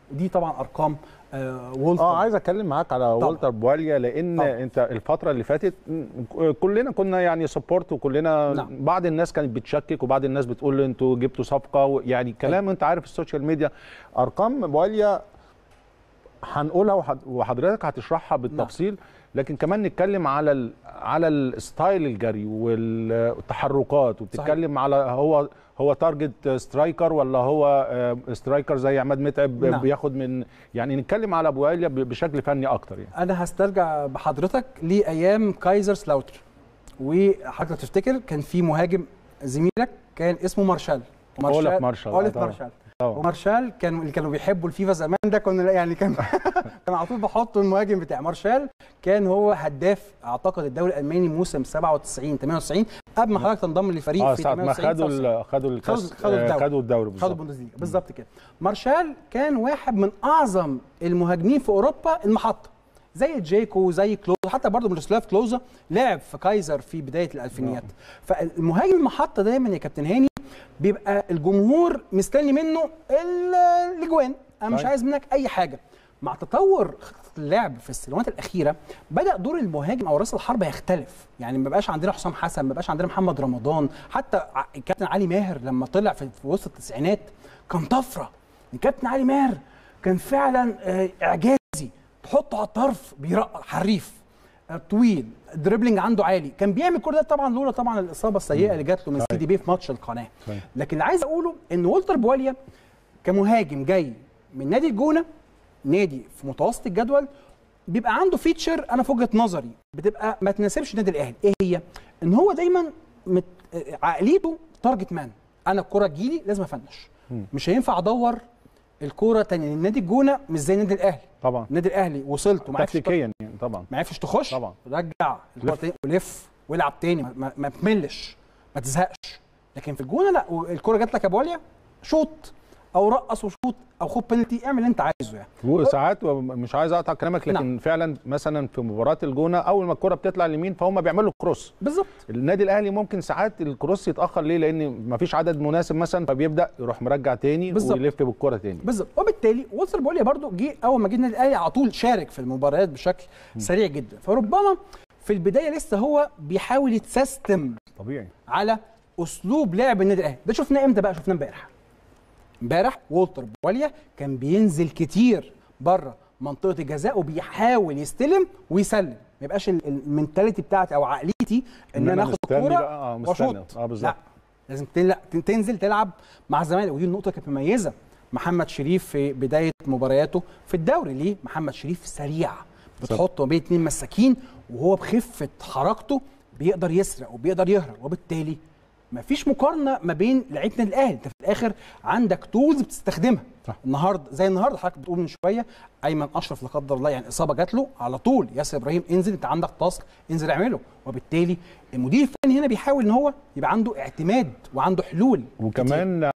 دي طبعا ارقام آه وولتر اه عايز اتكلم معاك على طبعا. والتر بواليا لان طبعا. انت الفتره اللي فاتت م- كلنا كنا يعني سبورت وكلنا نعم. بعض الناس كانت بتشكك وبعض الناس بتقول انتوا جبتوا صفقه و- يعني كلام انت عارف السوشيال ميديا ارقام بواليا هنقولها وحد- وحضرتك هتشرحها بالتفصيل لكن كمان نتكلم على ال على الستايل الجري والتحركات وبتتكلم على هو هو تارجت سترايكر ولا هو آه، سترايكر زي عماد متعب نعم. بياخد من يعني نتكلم على بواليا ب- بشكل فني اكتر يعني انا هسترجع بحضرتك لايام كايزر سلاوتر وحضرتك تفتكر كان في مهاجم زميلك كان اسمه مارشال أولف مارشال، آه اولف طبعا. مارشال طبعا. ومارشال كانوا اللي كانوا بيحبوا الفيفا زمان ده كنا يعني كان كان على طول بحط المهاجم بتاع مارشال كان هو هداف اعتقد الدوري الالماني موسم 97 98 قبل ما حضرتك تنضم للفريق اه في ساعه ما 98 خدوا ال- خدوا الكاس خدوا- خدوا آه، الدوري. خدوا الدوري خدوا بالظبط البوندسليجا بالظبط كده مارشال كان واحد من اعظم المهاجمين في اوروبا المحطه زي جيكو زي كلوزا حتى برضه ميروسلاف كلوزا لعب في كايزر في بدايه الالفينيات فالمهاجم المحطه دايما يا كابتن هاني بيبقى الجمهور مستني منه ال- الاجوان انا مش طيب. عايز منك اي حاجه مع تطور خطه اللعب في السنوات الاخيره بدا دور المهاجم او راس الحربه يختلف يعني ما بقاش عندنا حسام حسن ما بقاش عندنا محمد رمضان حتى ع- الكابتن علي ماهر لما طلع في في وسط التسعينات كان طفره الكابتن علي ماهر كان فعلا آه، اعجازي تحطه على الطرف بيرقص حريف آه، طويل دريبلينج عنده عالي كان بيعمل كل ده طبعا لولا طبعا الاصابه السيئه اللي جات له من سي دي بي في ماتش القناه صحيح. لكن اللي عايز اقوله ان والتر بواليا كمهاجم جاي من نادي الجونه نادي في متوسط الجدول بيبقى عنده فيتشر انا في وجهه نظري بتبقى ما تناسبش النادي الاهلي ايه هي ان هو دايما مت... آه، عقليته تارجت مان انا الكره تجيلي لازم افنش مش هينفع ادور الكوره تاني لان نادي الجونه مش زي النادي الاهلي طبعا النادي الاهلي وصلت وما عرفتش تكتيكيا يعني طبعا ما عرفتش تخش طبعا. رجع الكرة تاني ولف والعب تاني ما, ما, ما تملش ما تزهقش لكن في الجونه لا الكره جات لك يا بواليا شوط او رقص وشوط او خد بنالتي اعمل اللي انت عايزه يعني وساعات مش عايز اقطع كلامك لكن نعم. فعلا مثلا في مباراه الجونه اول ما الكره بتطلع اليمين فهم بيعملوا كروس بالظبط النادي الاهلي ممكن ساعات الكروس يتاخر ليه لان مفيش عدد مناسب مثلا فبيبدا يروح مرجع تاني بالظبط. ويلف بالكره تاني بالظبط وبالتالي والتر بواليا برضو جه اول ما جه النادي الاهلي على طول شارك في المباريات بشكل سريع جدا فربما في البدايه لسه هو بيحاول يتسيستم طبيعي على اسلوب لعب النادي الاهلي ده شفناه امتى بقى شفناه امبارح امبارح والتر بواليا كان بينزل كتير بره منطقه الجزاء وبيحاول يستلم ويسلم ما يبقاش ال- المنتاليتي بتاعتي او عقليتي ان إن انا أنا اخد مستني الكوره بقى، آه، مستني. واشوط آه، بالظبط. لا لازم تن- لا، تن- تنزل تلعب مع الزمالك ودي النقطه كانت مميزه محمد شريف في بدايه مبارياته في الدوري ليه محمد شريف سريع بتحطه ما بين اتنين مساكين وهو بخفه حركته بيقدر يسرق وبيقدر يهرب وبالتالي مفيش مقارنه ما بين لعيبه النادي الاهلي انت في الاخر عندك تولز بتستخدمها صح. النهارده زي النهارده حضرتك بتقول من شويه ايمن اشرف لا قدر الله يعني اصابه جات له على طول ياسر ابراهيم انزل انت عندك تاسك انزل اعمله وبالتالي المدير الفني هنا بيحاول ان هو يبقى عنده اعتماد وعنده حلول كتير. وكمان